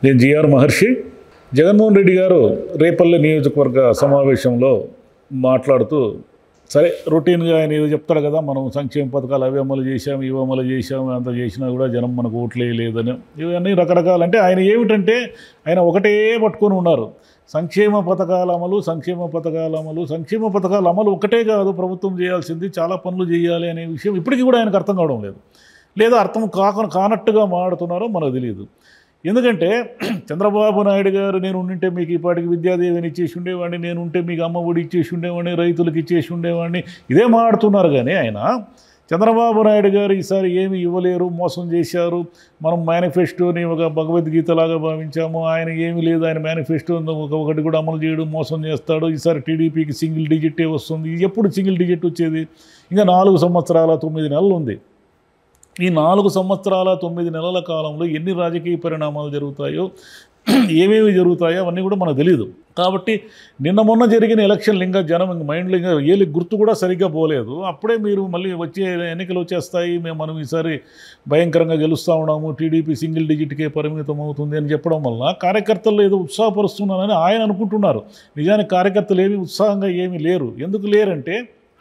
నేను జిఆర్ మహర్షి జగన్మోహన్ రెడ్డి గారు రేపల్లె నియోజకవర్గ సమావేశంలో మాట్లాడుతూ సరే రొటీన్గా ఆయన ఏదో చెప్తాడు కదా మనం సంక్షేమ పథకాలు అవి అమలు చేశాము ఇవి అమలు చేశాము అంత చేసినా కూడా జనం మనకు ఓట్లే లేదని ఇవన్నీ రకరకాలు అంటే ఆయన ఏమిటంటే ఆయన ఒకటే పట్టుకొని ఉన్నారు సంక్షేమ పథకాల అమలు సంక్షేమ పథకాల అమలు సంక్షేమ పథకాల అమలు ఒకటే కాదు ప్రభుత్వం చేయాల్సింది చాలా పనులు చేయాలి అనే విషయం ఇప్పటికీ కూడా ఆయనకు అర్థం కావడం లేదు లేదా అర్థం కాక కానట్టుగా మాడుతున్నారో మనకు తెలియదు ఎందుకంటే చంద్రబాబు నాయుడు గారు నేను ఉండింటే మీకు ఇప్పటికి విద్యాదేవిని ఇచ్చేసి ఉండేవాడిని నేను ఉంటే మీకు అమ్మ ఒడి ఇచ్చేసి ఉండేవాడిని రైతులకు ఇచ్చేసి ఉండేవాడిని ఇదే మాడుతున్నారు కానీ ఆయన చంద్రబాబు నాయుడు గారు ఈసారి ఏమి ఇవ్వలేరు మోసం చేశారు మనం మేనిఫెస్టోని ఒక భగవద్గీతలాగా భావించాము ఆయన ఏమీ లేదు ఆయన మేనిఫెస్టో ఒక ఒకటి కూడా అమలు చేయడం మోసం చేస్తాడు ఈసారి టీడీపీకి సింగిల్ డిజిటే వస్తుంది ఎప్పుడు సింగిల్ డిజిట్ వచ్చేది ఇంకా నాలుగు సంవత్సరాల తొమ్మిది నెలలు ఉంది ఈ నాలుగు సంవత్సరాల తొమ్మిది నెలల కాలంలో ఎన్ని రాజకీయ పరిణామాలు జరుగుతాయో ఏమేమి జరుగుతాయో అవన్నీ కూడా మనకు తెలియదు కాబట్టి నిన్న మొన్న జరిగిన ఎలక్షన్లు ఇంకా జనం ఇంకా మైండ్లో ఇంకా ఏలి గుర్తు కూడా సరిగ్గా పోలేదు అప్పుడే మీరు మళ్ళీ వచ్చే ఎన్నికలు వచ్చేస్తాయి మేము మనం ఈసారి భయంకరంగా గెలుస్తూ ఉన్నాము టీడీపీ సింగిల్ డిజిట్కే పరిమితం అవుతుంది అని చెప్పడం వల్ల కార్యకర్తలు ఏదో ఉత్సాహపరుస్తున్నారని ఆయన అనుకుంటున్నారు నిజానికి కార్యకర్తలు ఏమీ ఉత్సాహంగా ఏమీ లేరు ఎందుకు లేరంటే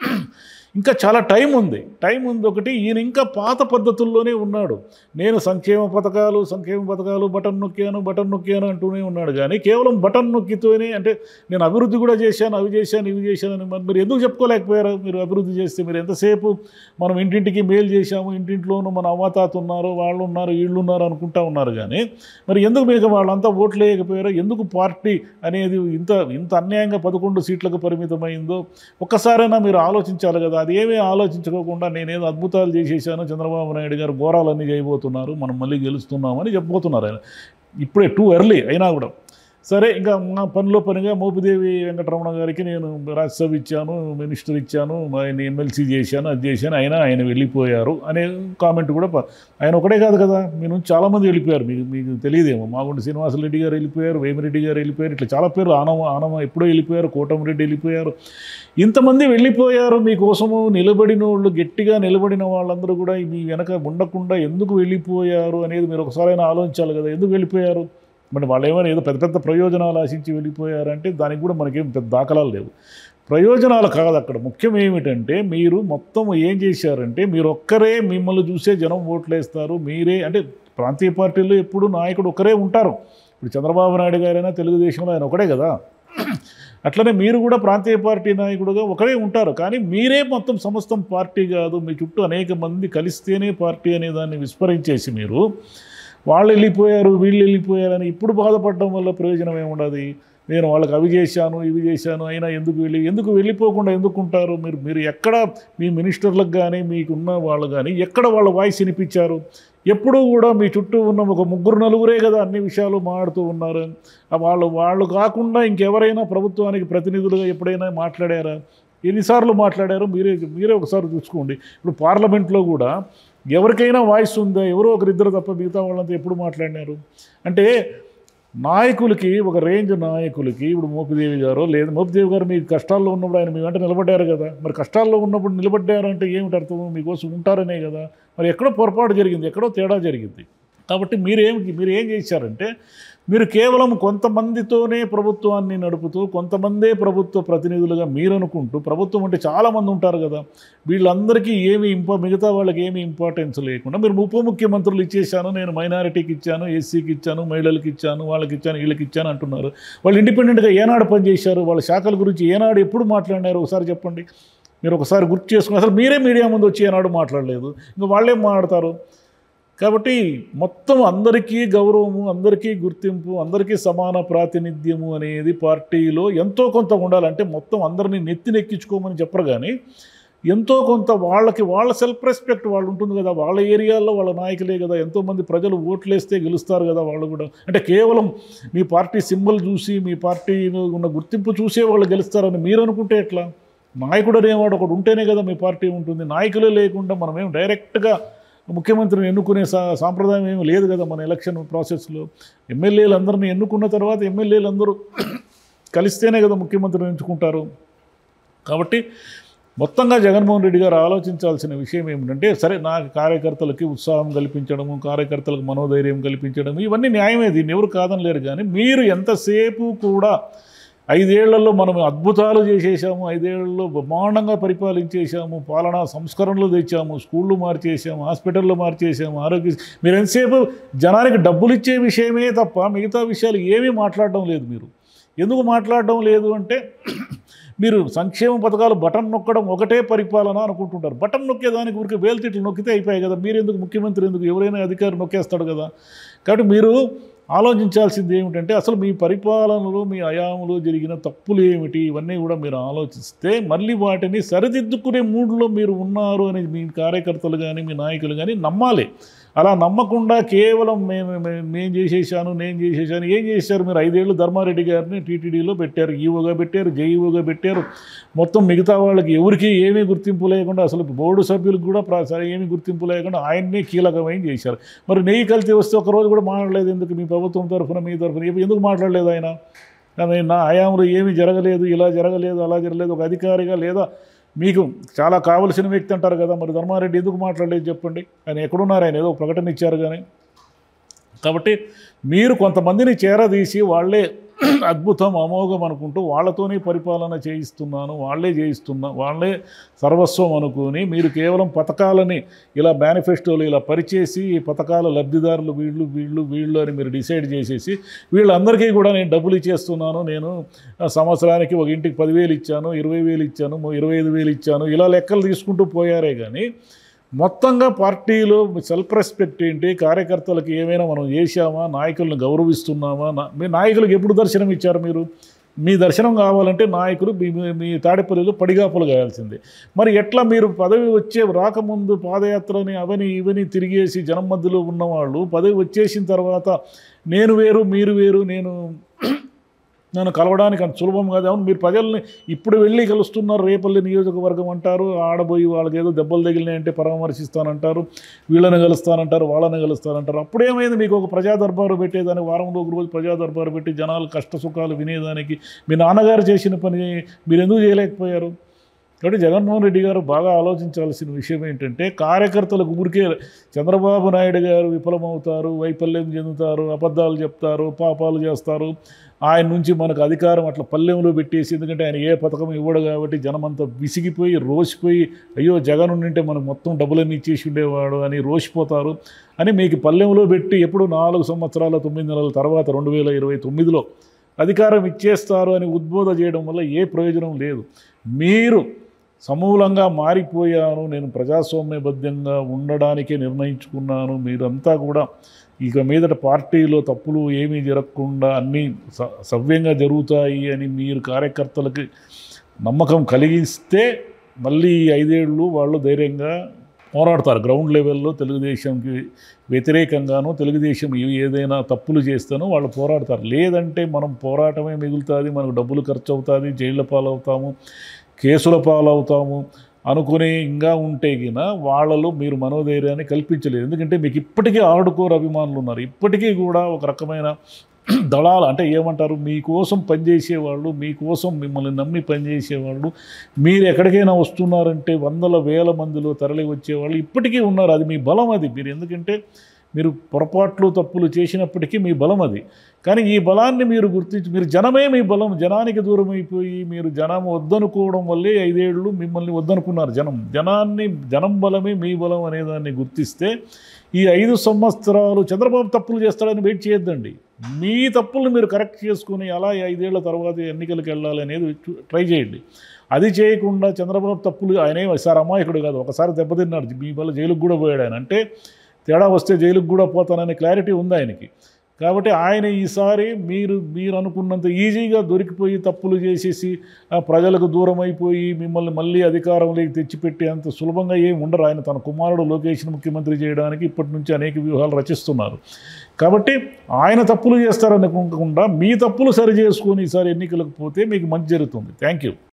ఇంకా చాలా టైం ఉంది టైం ఉంది ఒకటి ఈయన ఇంకా పాత పద్ధతుల్లోనే ఉన్నాడు నేను సంక్షేమ పథకాలు సంక్షేమ పథకాలు బటన్ నొక్కాను బటన్ నొక్కాను అంటూనే ఉన్నాడు కానీ కేవలం బటన్ నొక్కితోనే అంటే నేను అభివృద్ధి కూడా చేశాను అవి చేశాను ఇవి చేశాను అని మరి మీరు ఎందుకు చెప్పుకోలేకపోయారు మీరు అభివృద్ధి చేస్తే మీరు ఎంతసేపు మనం ఇంటింటికి మేలు చేశాము ఇంటింట్లోనూ మన అవ్వాతాత ఉన్నారు వాళ్ళు ఉన్నారు వీళ్ళు ఉన్నారు అనుకుంటా ఉన్నారు కానీ మరి ఎందుకు మీకు వాళ్ళంతా ఓట్లు వేయకపోయారో ఎందుకు పార్టీ అనేది ఇంత ఇంత అన్యాయంగా పదకొండు సీట్లకు పరిమితమైందో ఒక్కసారైనా మీరు ఆలోచించాలి కదా అది ఏమీ ఆలోచించుకోకుండా నేనేదో అద్భుతాలు చేసేసాను చంద్రబాబు నాయుడు గారు ఘోరాలన్నీ చేయబోతున్నారు మనం మళ్ళీ గెలుస్తున్నామని చెప్పబోతున్నారు ఆయన ఇప్పుడే టూ ఎర్లీ అయినా కూడా సరే ఇంకా మా పనిలో పనిగా మోపిదేవి వెంకటరమణ గారికి నేను రాజ్యసభ ఇచ్చాను మినిస్టర్ ఇచ్చాను ఆయన ఎమ్మెల్సీ చేశాను అది చేశాను అయినా ఆయన వెళ్ళిపోయారు అనే కామెంట్ కూడా ప- ఆయన ఒకటే కాదు కదా మీ నుంచి చాలామంది వెళ్ళిపోయారు మీకు మీకు తెలియదేమో మాగుండి శ్రీనివాసరెడ్డి గారు వెళ్ళిపోయారు వేమిరెడ్డి గారు వెళ్ళిపోయారు ఇట్లా చాలా పేర్లు ఆనవ ఆనవ ఎప్పుడో వెళ్ళిపోయారు కోటమిరెడ్డి వెళ్ళిపోయారు ఇంతమంది వెళ్ళిపోయారు మీకోసము నిలబడిన వాళ్ళు గట్టిగా నిలబడిన వాళ్ళందరూ కూడా మీ వెనక ఉండకుండా ఎందుకు వెళ్ళిపోయారు అనేది మీరు ఒకసారైనా ఆలోచించాలి కదా ఎందుకు వెళ్ళిపోయారు మరి వాళ్ళు ఏమైనా ఏదో పెద్ద పెద్ద ప్రయోజనాలు ఆశించి వెళ్ళిపోయారంటే దానికి కూడా మనకేం పెద్ద దాఖలాలు లేవు ప్రయోజనాలు కాదు అక్కడ ముఖ్యం ఏమిటంటే మీరు మొత్తం ఏం చేశారంటే మీరు ఒక్కరే మిమ్మల్ని చూసే జనం ఓట్లు వేస్తారు మీరే అంటే ప్రాంతీయ పార్టీల్లో ఎప్పుడు నాయకుడు ఒకరే ఉంటారు ఇప్పుడు చంద్రబాబు నాయుడు గారైనా తెలుగుదేశంలో ఆయన ఒకడే కదా అట్లనే మీరు కూడా ప్రాంతీయ పార్టీ నాయకుడుగా ఒకరే ఉంటారు కానీ మీరే మొత్తం సమస్తం పార్టీ కాదు మీ చుట్టూ అనేక మంది కలిస్తేనే పార్టీ అనే దాన్ని విస్మరించేసి మీరు వాళ్ళు వెళ్ళిపోయారు వీళ్ళు వెళ్ళిపోయారని ఇప్పుడు బాధపడడం వల్ల ప్రయోజనం ఏముండదు నేను వాళ్ళకి అవి చేశాను ఇవి చేశాను అయినా ఎందుకు వెళ్ళి ఎందుకు వెళ్ళిపోకుండా ఎందుకు ఉంటారు మీరు మీరు ఎక్కడ మీ మినిస్టర్లకు కానీ మీకున్న వాళ్ళు కానీ ఎక్కడ వాళ్ళ వాయిస్ వినిపించారు ఎప్పుడూ కూడా మీ చుట్టూ ఉన్న ఒక ముగ్గురు నలుగురే కదా అన్ని విషయాలు మాట్లాడుతూ ఉన్నారు ఆ వాళ్ళు వాళ్ళు కాకుండా ఇంకెవరైనా ప్రభుత్వానికి ప్రతినిధులుగా ఎప్పుడైనా మాట్లాడారా ఎన్నిసార్లు మాట్లాడారో మీరే మీరే ఒకసారి చూసుకోండి ఇప్పుడు పార్లమెంట్లో కూడా ఎవరికైనా వాయిస్ ఉందా ఎవరో ఒకరిద్దరు తప్ప మిగతా వాళ్ళంతా ఎప్పుడు మాట్లాడినారు అంటే నాయకులకి ఒక రేంజ్ నాయకులకి ఇప్పుడు మోపిదేవి గారు లేదా మోపిదేవి గారు మీ కష్టాల్లో ఉన్నప్పుడు ఆయన మీ వెంట నిలబడ్డారు కదా మరి కష్టాల్లో ఉన్నప్పుడు నిలబడ్డారు అంటే ఏమిటి అర్థం మీకోసం ఉంటారనే కదా మరి ఎక్కడో పొరపాటు జరిగింది ఎక్కడో తేడా జరిగింది కాబట్టి మీరేం మీరు ఏం చేశారంటే మీరు కేవలం కొంతమందితోనే ప్రభుత్వాన్ని నడుపుతూ కొంతమందే ప్రభుత్వ ప్రతినిధులుగా మీరు అనుకుంటూ ప్రభుత్వం అంటే చాలామంది ఉంటారు కదా వీళ్ళందరికీ ఏమి ఇంపా మిగతా వాళ్ళకి ఏమి ఇంపార్టెన్స్ లేకుండా మీరు ఉప ముఖ్యమంత్రులు ఇచ్చేసాను నేను మైనారిటీకి ఇచ్చాను ఎస్సీకి ఇచ్చాను మహిళలకు ఇచ్చాను వాళ్ళకి ఇచ్చాను వీళ్ళకి ఇచ్చాను అంటున్నారు వాళ్ళు ఇండిపెండెంట్గా ఏనాడు పనిచేశారు వాళ్ళ శాఖల గురించి ఏనాడు ఎప్పుడు మాట్లాడినారు ఒకసారి చెప్పండి మీరు ఒకసారి గుర్తు చేసుకుని అసలు మీరే మీడియా ముందు వచ్చి ఏనాడు మాట్లాడలేదు ఇంకా వాళ్ళేం మాట్లాడతారు కాబట్టి మొత్తం అందరికీ గౌరవము అందరికీ గుర్తింపు అందరికీ సమాన ప్రాతినిధ్యము అనేది పార్టీలో ఎంతో కొంత ఉండాలంటే మొత్తం అందరినీ నెత్తినెక్కించుకోమని చెప్పరు కానీ ఎంతో కొంత వాళ్ళకి వాళ్ళ సెల్ఫ్ రెస్పెక్ట్ వాళ్ళు ఉంటుంది కదా వాళ్ళ ఏరియాల్లో వాళ్ళ నాయకులే కదా ఎంతోమంది ప్రజలు ఓట్లేస్తే గెలుస్తారు కదా వాళ్ళు కూడా అంటే కేవలం మీ పార్టీ సింబల్ చూసి మీ పార్టీ ఉన్న గుర్తింపు చూసే వాళ్ళు గెలుస్తారని మీరు అనుకుంటే ఎట్లా నాయకుడు అనేవాడు ఒకడు ఉంటేనే కదా మీ పార్టీ ఉంటుంది నాయకులే లేకుండా మనమేం డైరెక్ట్గా ముఖ్యమంత్రిని ఎన్నుకునే సా సాంప్రదాయం ఏమీ లేదు కదా మన ఎలక్షన్ ప్రాసెస్లో ఎమ్మెల్యేలు అందరిని ఎన్నుకున్న తర్వాత ఎమ్మెల్యేలు అందరూ కలిస్తేనే కదా ముఖ్యమంత్రిని ఎంచుకుంటారు కాబట్టి మొత్తంగా జగన్మోహన్ రెడ్డి గారు ఆలోచించాల్సిన విషయం ఏమిటంటే సరే నా కార్యకర్తలకి ఉత్సాహం కల్పించడము కార్యకర్తలకు మనోధైర్యం కల్పించడము ఇవన్నీ న్యాయమే దీన్ని ఎవరు కాదనలేరు కానీ మీరు ఎంతసేపు కూడా ఐదేళ్లలో మనం అద్భుతాలు చేసేసాము ఐదేళ్లలో బ్రహ్మాండంగా పరిపాలించేసాము పాలనా సంస్కరణలు తెచ్చాము స్కూళ్ళు మార్చేసాము హాస్పిటళ్ళు మార్చేసాము ఆరోగ్య మీరు ఎంతసేపు జనానికి డబ్బులు ఇచ్చే విషయమే తప్ప మిగతా విషయాలు ఏమీ మాట్లాడడం లేదు మీరు ఎందుకు మాట్లాడడం లేదు అంటే మీరు సంక్షేమ పథకాలు బటన్ నొక్కడం ఒకటే పరిపాలన అనుకుంటుంటారు బటన్ నొక్కేదానికి ఊరికి వేలుతిట్లు నొక్కితే అయిపోయాయి కదా మీరు ఎందుకు ముఖ్యమంత్రి ఎందుకు ఎవరైనా అధికారి నొక్కేస్తాడు కదా కాబట్టి మీరు ఆలోచించాల్సింది ఏమిటంటే అసలు మీ పరిపాలనలో మీ అయాములో జరిగిన తప్పులు ఏమిటి ఇవన్నీ కూడా మీరు ఆలోచిస్తే మళ్ళీ వాటిని సరిదిద్దుకునే మూడ్లో మీరు ఉన్నారు అని మీ కార్యకర్తలు కానీ మీ నాయకులు కానీ నమ్మాలి అలా నమ్మకుండా కేవలం మేము మేము- నేను చేసేసాను నేను చేసేసాను ఏం చేశారు మీరు ఐదేళ్ళు ధర్మారెడ్డి గారిని టీటీడీలో పెట్టారు ఈవోగా పెట్టారు జేఈఓగా పెట్టారు మొత్తం మిగతా వాళ్ళకి ఎవరికి ఏమీ గుర్తింపు లేకుండా అసలు బోర్డు సభ్యులకు కూడా ప్రా- సరే ఏమీ గుర్తింపు లేకుండా ఆయన్నే కీలకమైన చేశారు మరి నెయ్యి కల్తీ వస్తే ఒక రోజు కూడా మాట్లాడలేదు ఎందుకు మీ ప్రభుత్వం తరఫున మీ తరఫున ఎందుకు మాట్లాడలేదు ఆయన కానీ నా హయాంలో ఏమీ జరగలేదు ఇలా జరగలేదు అలా జరగలేదు ఒక అధికారిగా లేదా మీకు చాలా కావలసిన వ్యక్తి అంటారు కదా మరి ధర్మారెడ్డి ఎందుకు మాట్లాడలేదు చెప్పండి ఆయన ఎక్కడున్నారు ఆయన ఏదో ఒక ప్రకటన ఇచ్చారు కానీ కాబట్టి మీరు కొంతమందిని చేరదీసి వాళ్ళే అద్భుతం అమోఘం అనుకుంటూ వాళ్ళతోనే పరిపాలన చేయిస్తున్నాను వాళ్ళే చేయిస్తున్నా వాళ్ళే సర్వస్వం అనుకుని మీరు కేవలం పథకాలని ఇలా మేనిఫెస్టోలు ఇలా పరిచేసి ఈ పథకాల లబ్ధిదారులు వీళ్ళు వీళ్ళు వీళ్ళు అని మీరు డిసైడ్ చేసేసి వీళ్ళందరికీ కూడా నేను డబ్బులు ఇచ్చేస్తున్నాను నేను ఆ, సంవత్సరానికి ఒక ఇంటికి పదివేలు ఇచ్చాను ఇరవై వేలు ఇచ్చాను మొ- ఇరవై ఐదు వేలు ఇచ్చాను ఇలా లెక్కలు తీసుకుంటూ పోయారే కానీ మొత్తంగా పార్టీలో సెల్ఫ్ రెస్పెక్ట్ ఏంటి కార్యకర్తలకు ఏమైనా మనం చేశామా నాయకులను గౌరవిస్తున్నామా నా- మీ నాయకులకు ఎప్పుడు దర్శనం ఇచ్చారు మీరు మీ దర్శనం కావాలంటే నాయకులు మీ మీ- మీ తాడేపల్లిలో పడిగాపులు కాయాల్సిందే మరి ఎట్లా మీరు పదవి వచ్చే రాకముందు పాదయాత్రని అవని ఇవని తిరిగేసి జనం మధ్యలో ఉన్నవాళ్ళు పదవి వచ్చేసిన తర్వాత నేను వేరు మీరు వేరు నేను నన్ను కలవడానికి అంత సులభం కాదు అవును మీరు ప్రజల్ని ఇప్పుడు వెళ్ళి కలుస్తున్నారు రేపల్లి నియోజకవర్గం అంటారు ఆడబోయి వాళ్ళకి ఏదో దెబ్బలు తగిలినాయంటే పరామర్శిస్తానంటారు వీళ్ళని కలుస్తానంటారు వాళ్ళని కలుస్తానంటారు అప్పుడేమైంది మీకు ఒక ప్రజా దర్బారు పెట్టేదానికి వారంలో ఒక రోజు ప్రజా దర్బారు పెట్టి జనాలు కష్ట సుఖాలు వినేదానికి మీ నాన్నగారు చేసిన పని మీరు ఎందుకు చేయలేకపోయారు కాబట్టి జగన్మోహన్ రెడ్డి గారు బాగా ఆలోచించాల్సిన విషయం ఏంటంటే కార్యకర్తలకు ఊరికే చంద్రబాబు నాయుడు గారు విఫలమవుతారు వైఫల్యం చెందుతారు అబద్ధాలు చెప్తారు పాపాలు చేస్తారు ఆయన నుంచి మనకు అధికారం అట్లా పల్లెంలో పెట్టేసి ఎందుకంటే ఆయన ఏ పథకం ఇవ్వడు కాబట్టి జనమంతా విసిగిపోయి రోసిపోయి అయ్యో జగన్ ఉండింటే మనకు మొత్తం డబ్బులన్నీ ఇచ్చేసి ఉండేవాడు అని రోసిపోతారు అని మీకు పల్లెంలో పెట్టి ఎప్పుడు నాలుగు సంవత్సరాల తొమ్మిది నెలల తర్వాత రెండు వేల ఇరవై తొమ్మిదిలో అధికారం ఇచ్చేస్తారు అని ఉద్బోధ చేయడం వల్ల ఏ ప్రయోజనం లేదు మీరు సమూలంగా మారిపోయాను నేను ప్రజాస్వామ్యబద్ధంగా ఉండడానికే నిర్ణయించుకున్నాను మీరంతా కూడా ఇక మీదట పార్టీలో తప్పులు ఏమీ జరగకుండా అన్నీ స- సవ్యంగా జరుగుతాయి అని మీరు కార్యకర్తలకి నమ్మకం కలిగిస్తే మళ్ళీ ఈ ఐదేళ్ళు వాళ్ళు ధైర్యంగా పోరాడతారు గ్రౌండ్ లెవెల్లో తెలుగుదేశంకి వ్యతిరేకంగానూ తెలుగుదేశం ఏ- ఏదైనా తప్పులు చేస్తానో వాళ్ళు పోరాడతారు లేదంటే మనం పోరాటమే మిగులుతుంది మనకు డబ్బులు ఖర్చు అవుతుంది జైళ్ళ పాలవుతాము కేసుల పాలవుతాము అనుకుని ఇంకా ఉంటే గిన వాళ్ళలో మీరు మనోధైర్యాన్ని కల్పించలేదు ఎందుకంటే మీకు ఇప్పటికీ ఆడుకోరు అభిమానులు ఉన్నారు ఇప్పటికీ కూడా ఒక రకమైన దళాలు అంటే ఏమంటారు మీకోసం పనిచేసేవాళ్ళు మీకోసం మిమ్మల్ని నమ్మి పనిచేసేవాళ్ళు మీరు ఎక్కడికైనా వస్తున్నారంటే వందల వేల మందిలో తరలి వచ్చేవాళ్ళు ఇప్పటికీ ఉన్నారు అది మీ బలం అది మీరు ఎందుకంటే మీరు పొరపాట్లు తప్పులు చేసినప్పటికీ మీ బలం అది కానీ ఈ బలాన్ని మీరు గుర్తించి మీరు జనమే మీ బలం జనానికి దూరం అయిపోయి మీరు జనం వద్దనుకోవడం వల్లే ఐదేళ్ళు మిమ్మల్ని వద్దనుకున్నారు జనం జనాన్ని జనం బలమే మీ బలం అనేదాన్ని గుర్తిస్తే ఈ ఐదు సంవత్సరాలు చంద్రబాబు తప్పులు చేస్తాడని వెయిట్ చేయొద్దండి మీ తప్పులను మీరు కరెక్ట్ చేసుకుని అలా ఈ ఐదేళ్ల తర్వాత ఎన్నికలకు వెళ్ళాలి అనేది చూ- ట్రై చేయండి అది చేయకుండా చంద్రబాబు తప్పులు ఆయనే సార్ అమాయకుడు కాదు ఒకసారి దెబ్బతిన్నాడు మీ వల్ల జైలుకు కూడా పోయాడు ఆయన అంటే తేడా వస్తే జైలుకు కూడా పోతాననే క్లారిటీ ఉంది ఆయనకి కాబట్టి ఆయన ఈసారి మీరు మీరు అనుకున్నంత ఈజీగా దొరికిపోయి తప్పులు చేసేసి ఆ ప్రజలకు దూరం అయిపోయి మిమ్మల్ని మళ్ళీ అధికారంలోకి తెచ్చిపెట్టే అంత సులభంగా ఏమి ఉండరు ఆయన తన కుమారుడు లోకేష్ని ముఖ్యమంత్రి చేయడానికి ఇప్పటి నుంచి అనేక వ్యూహాలు రచిస్తున్నారు కాబట్టి ఆయన తప్పులు చేస్తారనుకోకుండా మీ తప్పులు సరి చేసుకొని ఈసారి ఎన్నికలకు పోతే మీకు మంచి జరుగుతుంది థ్యాంక్ యూ